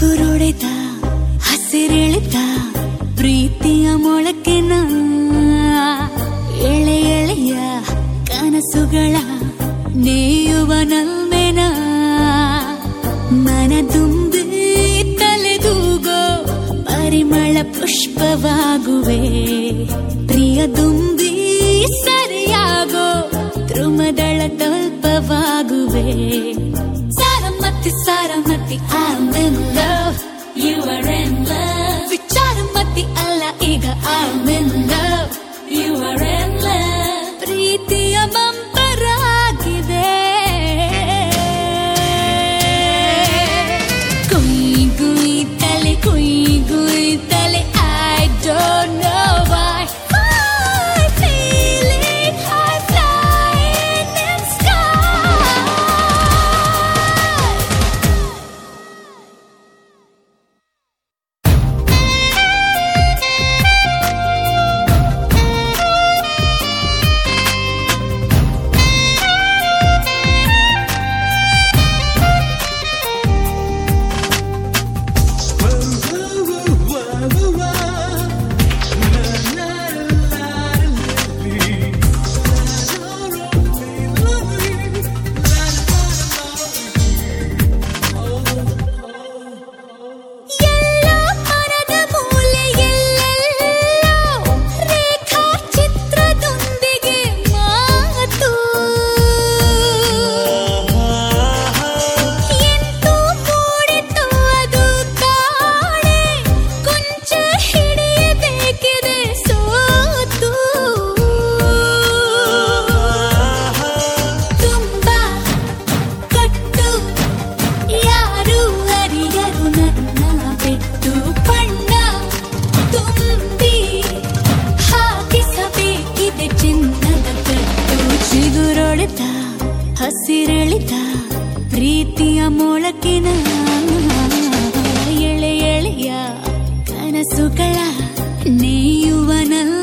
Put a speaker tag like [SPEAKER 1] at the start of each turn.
[SPEAKER 1] ಚಿಗುರೊಡೆದ ಹಸಿರೆಳೆದ ಪ್ರೀತಿಯ ಮೊಳಕೆನ ಎಳೆ ಎಳೆಯ ಕನಸುಗಳ ನೇಯುವ ನಲ್ಮೆನ ಮನದುಂಬಿ ತಲೆದೂಗೋ ಪರಿಮಳ ಪುಷ್ಪವಾಗುವೆ ಪ್ರಿಯ ದುಂಬಿ ಸರಿಯಾಗೋ ಧ್ರುಮದಳ ತಲ್ಪವಾಗುವೆ ಸಾರಮತಿ ಸಾರಮತಿ I'm in love you are in love ವಿಚಾರಮತಿ ಅಲ್ಲ ಈಗ I'm in love you are in love ಪ್ರೀತಿಯ ಬಂಪರಾಗಿದೆ ಕುಯ್ ಗುಯ್ ತಲೆ ಕುಯ್ ಗುಯ್ ತಲೆ I don't know why I feel it high flying in sky ಎಲ್ಲೋ ಮರದ ಮೂಲೆಯಲ್ಲೆಲ್ಲೋ ರೇಖಾ ಚಿತ್ರದೊಂದಿಗೆ ಮಾತು ಎಂತೂ ಮೂಡಿತು ಅದು ಕಾಣೆ ಕೊಂಚ ಹಿಡಿಯಬೇಕಿದೆ ಸೋತು ತುಂಬಾ ಕಟ್ಟು ಯಾರು ಅರಿಯರು ನನ್ನ ಬಿಟ್ಟು ಬಣ್ಣ ತುಂಬಿ ಹಾಕಿಸಬೇಕಿದೆ ಚಿನ್ನದ ಕಟ್ಟು ಚಿಗುರೊಳೆದ ಹಸಿರೆಳಿದ ಪ್ರೀತಿಯ ಮೊಳಕಿನ ಎಳೆ ಎಳೆಯ ಕನಸುಗಳ ನೇಯುವ ನಲ್ಲ